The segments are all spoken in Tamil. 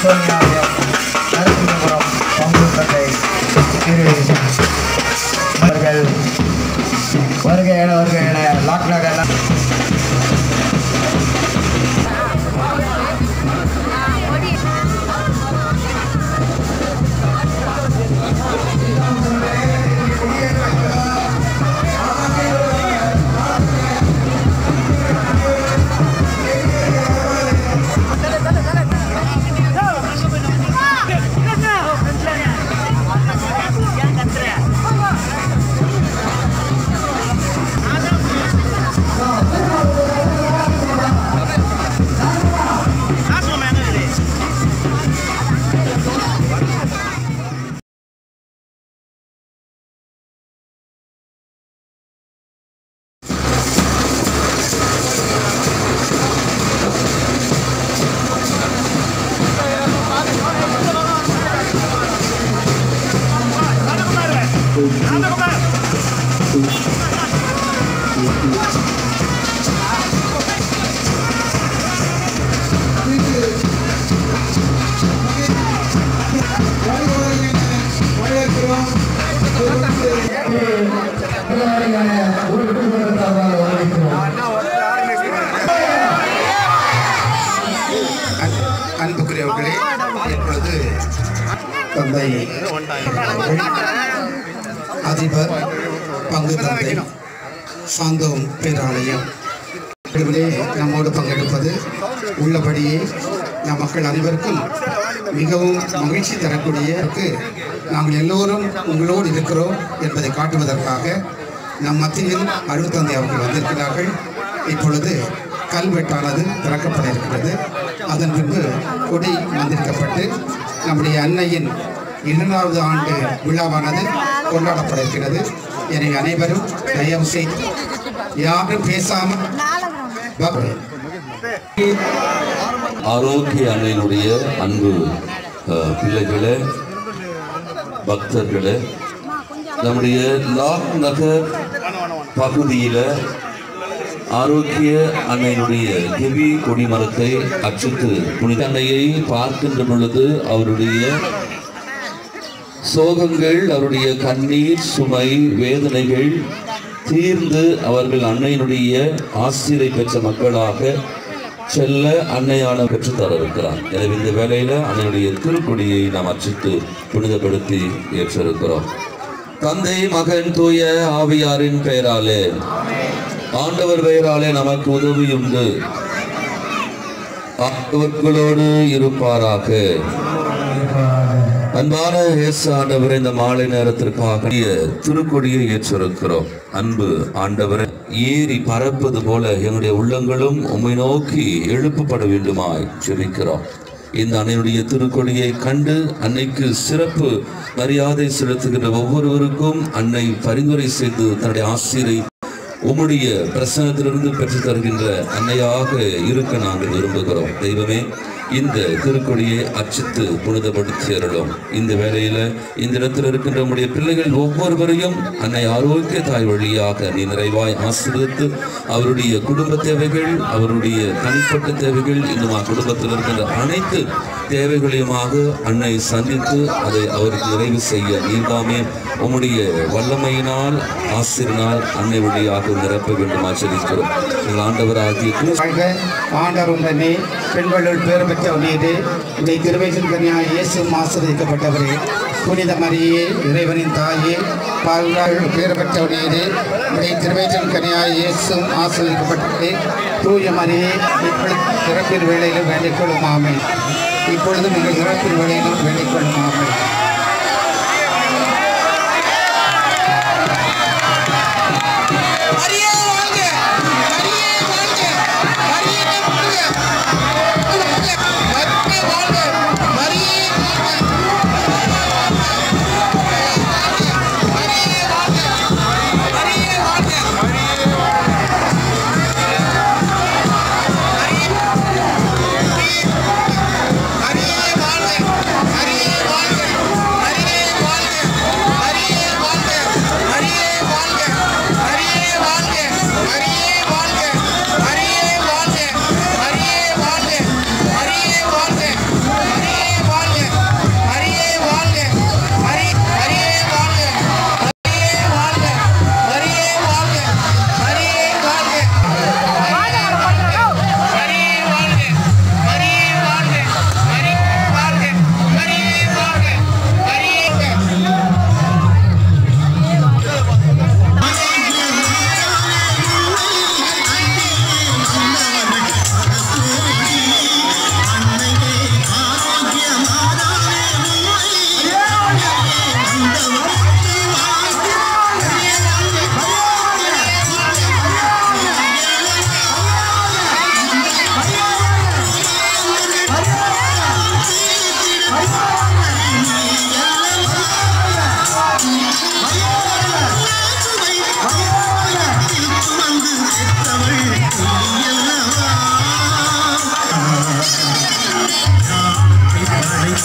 அந்தோனியாரியம் நரசிங்கபுரம் பங்குத்தட்டை திரு அவர்கள் வருக என வருக என லாக்லாக எல்லாம் அன்புக்குரியவர்களே இப்பொழுது தந்தை அதிபர் பங்கு தந்தை சாந்தோம் பேராலயம் இதுவிலே நம்மோடு பங்கெடுப்பது உள்ளபடியே நம் மக்கள் அனைவருக்கும் மிகவும் மகிழ்ச்சி தரக்கூடியக்கு நாங்கள் எல்லோரும் உங்களோடு இருக்கிறோம் என்பதை காட்டுவதற்காக நம் மத்தியில் அருள்தந்தை அவர்கள் வந்திருக்கிறார்கள் இப்பொழுது கல்வெட்டானது திறக்கப்பட இருக்கிறது அதன் பின்பு கொடி மந்திரிக்கப்பட்டு நம்முடைய அன்னையின் இரண்டாவது ஆண்டு விழாவானது கொண்டாடப்பட இருக்கிறது எனவே அனைவரும் தயவு செய்து யாரும் பேசாமல் ப- ஆரோக்கிய அன்னையினுடைய அன்பு அஹ், பிள்ளைகளே பக்தர்களே நம்முடைய லாக் நகர் பகுதியில் ஆரோக்கிய அன்னையினுடைய கெவி கொடிமரத்தை அச்சுத்து புனித அன்னையை பார்க்கின்ற பொழுது அவருடைய சோகங்கள் அவருடைய கண்ணீர் சுமை வேதனைகள் தீர்ந்து அவர்கள் அன்னையினுடைய ஆசிரியை பெற்ற மக்களாக செல்ல அன்னையான பெற்றுத்தர இருக்கிறார் எனவே இந்த வேளையில அன்னையுடைய திருக்கொடியை நாம் அச்சிட்டு புனிதப்படுத்தி ஏற்றிருக்கிறோம் தந்தை மகன் தூய ஆவியாரின் பெயராலே ஆண்டவர் பெயராலே நமக்கு உதவியுண்டு ஆண்டவர்களோடு இருப்பாராக அன்பான இயேசு ஆண்டவரே இந்த மாலை நேரத்திற்காக திருக்கொடியை ஏற்றிருக்கிறோம் அன்பு ஆண்டவரே ஏறி பறப்பது போல எங்களுடைய உள்ளங்களும் உம்மை நோக்கி எழுப்பப்பட வேண்டுமாய் ஜெபிக்கிறோம் இந்த அன்னையுடைய திருக்கொடியை கண்டு அன்னைக்கு சிறப்பு மரியாதை செலுத்துகின்ற ஒவ்வொருவருக்கும் அன்னை பரிந்துரை செய்து தன்னுடைய ஆசிரியை உம்முடைய பிரசனத்திலிருந்து பெற்றுத் தருகின்ற அன்னையாக இருக்க நாங்கள் விரும்புகிறோம் தெய்வமே இந்த திருக்கொடியை அச்சித்து புனிதப்படுத்தி அருளும் இந்த வேளையில இந்த இடத்தில் இருக்கின்ற உம்முடைய பிள்ளைகள் ஒவ்வொருவரையும் அன்னை ஆரோக்கிய தாய் வழியாக நீ நிறைவாய் ஆசீர்வதித்து அவருடைய குடும்ப தேவைகள் அவருடைய தனிப்பட்ட தேவைகள் இன்னும் ஆ குடும்பத்தில் இருக்கின்ற அனைத்து தேவைகளையுமாக அன்னை சந்தித்து அதை அவருக்கு நிறைவு செய்ய நீங்காமே உம்முடைய வல்லமையினால் ஆசிரினால் அன்னை வழியாக நிரப்ப வேண்டும் ஆச்சரிக்கிறோம் எங்கள் ஆண்டவராகிய கிறிஸ்து வாழ்க ஆண்டவர் உடனே பெண்களுள் பேர் பெற்ற நீரே உடைய திருவேசன் கன்யா இயேசும் ஆசிரியக்கப்பட்டவரே புனித மரியே இறைவனின் தாயே பால் பேர் பெற்ற நீரே உடைய திருவேசன் கன்யா இயேசும் ஆசிரியக்கப்பட்டவரே தூய மரியே இப்பொழுது இறப்பின் வேளையிலும் வேண்டிக் கொள்ளும் ஆமை இப்பொழுதும் நீங்கள் இறப்பின் வேளையிலும் வேண்டிக் கொள்ளும் ஆமை மரியே வாழ்க மரியே வாழ்க மரியே வாழ்க மரியே வாழ்க மரியே வாழ்க மரியே வாழ்க மரியே வாழ்க மரியே வாழ்க மரியே வாழ்க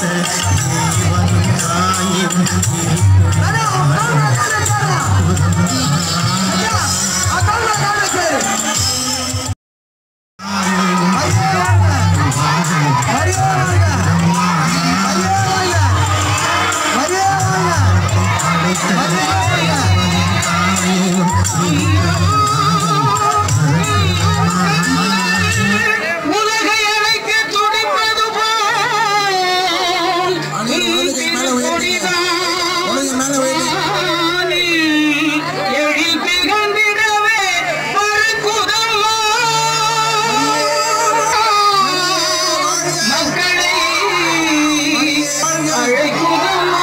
உலகை அழைக்க துடிப்பது போல் எழில் திகழ்ந்திடவே பறக்குதம்மா மக்களை அழைக்குதம்மா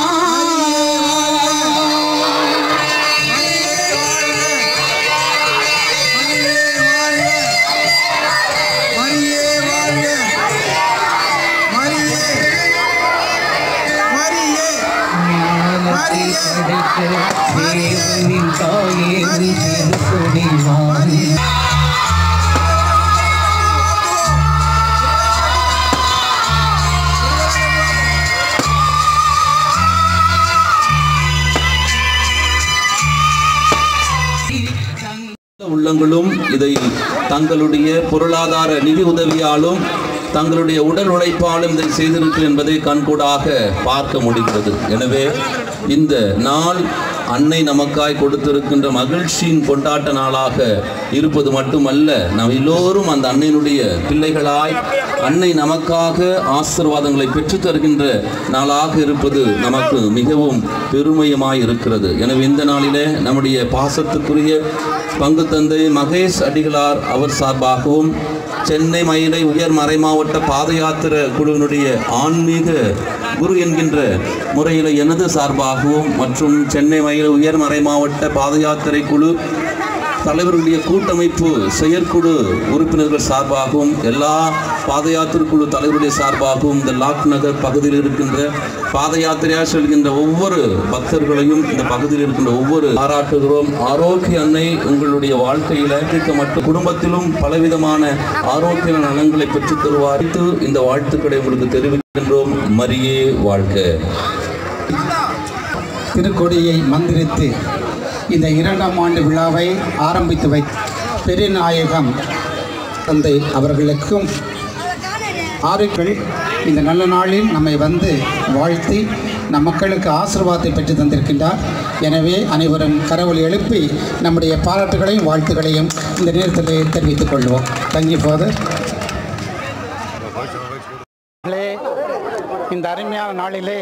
உள்ளங்களும் இதை தங்களுடைய பொருளாதார நிதி உதவியாலும் தங்களுடைய உடல் உழைப்பாலும் இதை செய்திருக்கிறது என்பதை கண்கூடாக பார்க்க முடிகிறது எனவே இந்த நாள் அன்னை நமக்காய் கொடுத்திருக்கின்ற மகிழ்ச்சியின் கொண்டாட்ட நாளாக இருப்பது மட்டுமல்ல நாம் எல்லோரும் அந்த அன்னையினுடைய பிள்ளைகளாய் அன்னை நமக்காக ஆசீர்வாதங்களை பெற்றுத் தருகின்ற நாளாக இருப்பது நமக்கு மிகவும் பெருமையுமாய் இருக்கிறது எனவே இந்த நாளிலே நம்முடைய பாசத்துக்குரிய பங்கு தந்தை மகேஷ் அடிகளார் அவர் சார்பாகவும் சென்னை மயிலை உயர் மறைமாவட்ட பாத யாத்திரை குழுவினுடைய ஆன்மீக குரு என்கின்ற முறையில் எனது சார்பாகவும் மற்றும் சென்னை மயிலை உயர் மறைமாவட்ட பாத யாத்திரை குழு தலைவர்களுடைய கூட்டமைப்பு செயற்குழு உறுப்பினர்கள் சார்பாகவும் எல்லா பாத யாத்திரை குழு தலைவருடைய சார்பாகவும் இந்த லாக் நகர் பகுதியில் இருக்கின்ற பாத யாத்திரையாக செல்கின்ற ஒவ்வொரு பக்தர்களையும் இந்த பகுதியில் இருக்கின்ற ஒவ்வொரு பாராட்டுகிறோம் ஆரோக்கிய அன்னை உங்களுடைய வாழ்க்கையில இருக்க மட்டும் குடும்பத்திலும் பலவிதமான ஆரோக்கிய நலன்களை பெற்றுத் தருவார் இந்த வாழ்த்துக்களை உங்களுக்கு தெரிவிக்கின்றோம் மரியே வாழ்க திருக்கொடியை மந்திரித்து இந்த இரண்டாம் ஆண்டு விழாவை ஆரம்பித்து வை பெருநாயகம் தந்தை அவர்களுக்கும் ஆறுகள் இந்த நல்ல நாளில் நம்மை வந்து வாழ்த்தி நம் மக்களுக்கு ஆசீர்வாதத்தை பெற்று தந்திருக்கின்றார் எனவே அனைவரும் கரவொலி எழுப்பி நம்முடைய பாராட்டுகளையும் வாழ்த்துக்களையும் இந்த நேரத்தில் தெரிவித்துக் கொள்வோம் தேங்க்யூ ஃபாதர் இந்த அருமையான நாளிலே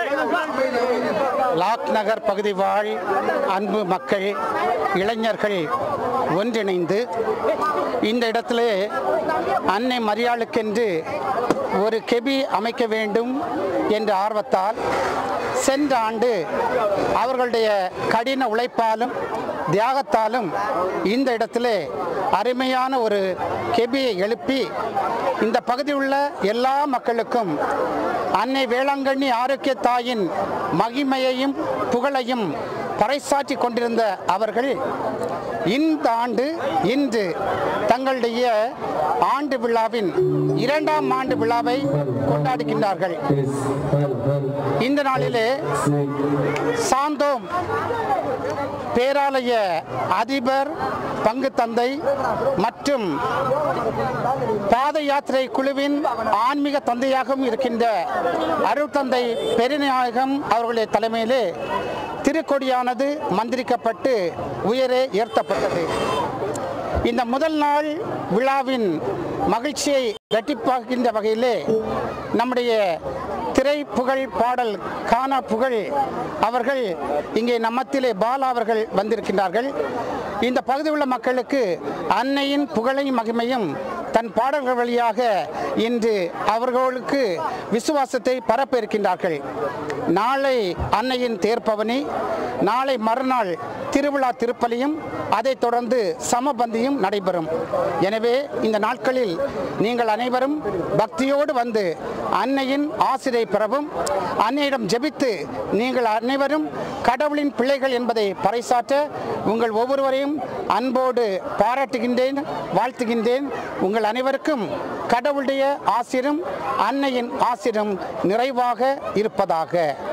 லாக் நகர் பகுதி வாழ் அன்பு மக்கள் இளைஞர்கள் ஒன்றிணைந்து இந்த இடத்திலே அன்னை மரியாளுக்கென்று ஒரு கெபி அமைக்க வேண்டும் என்ற ஆர்வத்தால் சென்ற ஆண்டு அவர்களுடைய கடின உழைப்பாலும் தியாகத்தாலும் இந்த இடத்திலே அருமையான ஒரு கெபியை எழுப்பி இந்த பகுதியில் உள்ள எல்லா மக்களுக்கும் அன்னை வேளாங்கண்ணி ஆரோக்கிய தாயின் மகிமையையும் புகழையும் பறைசாற்றி கொண்டிருந்த அவர்கள் இந்த ஆண்டு இன்று தங்களுடைய ஆண்டு விழாவின் இரண்டாம் ஆண்டு விழாவை கொண்டாடுகின்றார்கள் இந்த நாளிலே சாந்தோம் பேராலய அதிபர் பங்கு தந்தை மற்றும் பாத யாத்திரை குழுவின் ஆன்மீக தந்தையாகவும் இருக்கின்ற அருள் தந்தை பெருநாயகம் அவர்களுடைய தலைமையிலே திருக்கொடியானது மந்திரிக்கப்பட்டு உயரே உயர்த்தப்பட்டது இந்த முதல் நாள் விழாவின் மகிழ்ச்சியை இரட்டிப்பாக்கின்ற வகையிலே நம்முடைய திரை புகழ் பாடல் கானா புகழ் அவர்கள் இங்கே நம்மத்திலே பாலா அவர்கள் வந்திருக்கின்றார்கள் இந்த பகுதியில் உள்ள மக்களுக்கு அன்னையின் புகழையும் மகிமையும் தன் பாடல்கள் வழியாக இன்று அவர்களுக்கு விசுவாசத்தை பரப்ப இருக்கின்றார்கள் நாளை அன்னையின் தேர்ப்பவனி நாளை மறுநாள் திருவிழா திருப்பலியும் அதைத் தொடர்ந்து சமபந்தியும் நடைபெறும் எனவே இந்த நாட்களில் நீங்கள் அனைவரும் பக்தியோடு வந்து அன்னையின் ஆசிரியை பெறவும் அன்னையிடம் ஜெபித்து நீங்கள் அனைவரும் கடவுளின் பிள்ளைகள் என்பதை பறைசாற்ற உங்கள் ஒவ்வொருவரையும் அன்போடு பாராட்டுகின்றேன் வாழ்த்துகின்றேன் உங்கள் அனைவருக்கும் கடவுளுடைய ஆசிரும் அன்னையின் ஆசிரும் நிறைவாக இருப்பதாக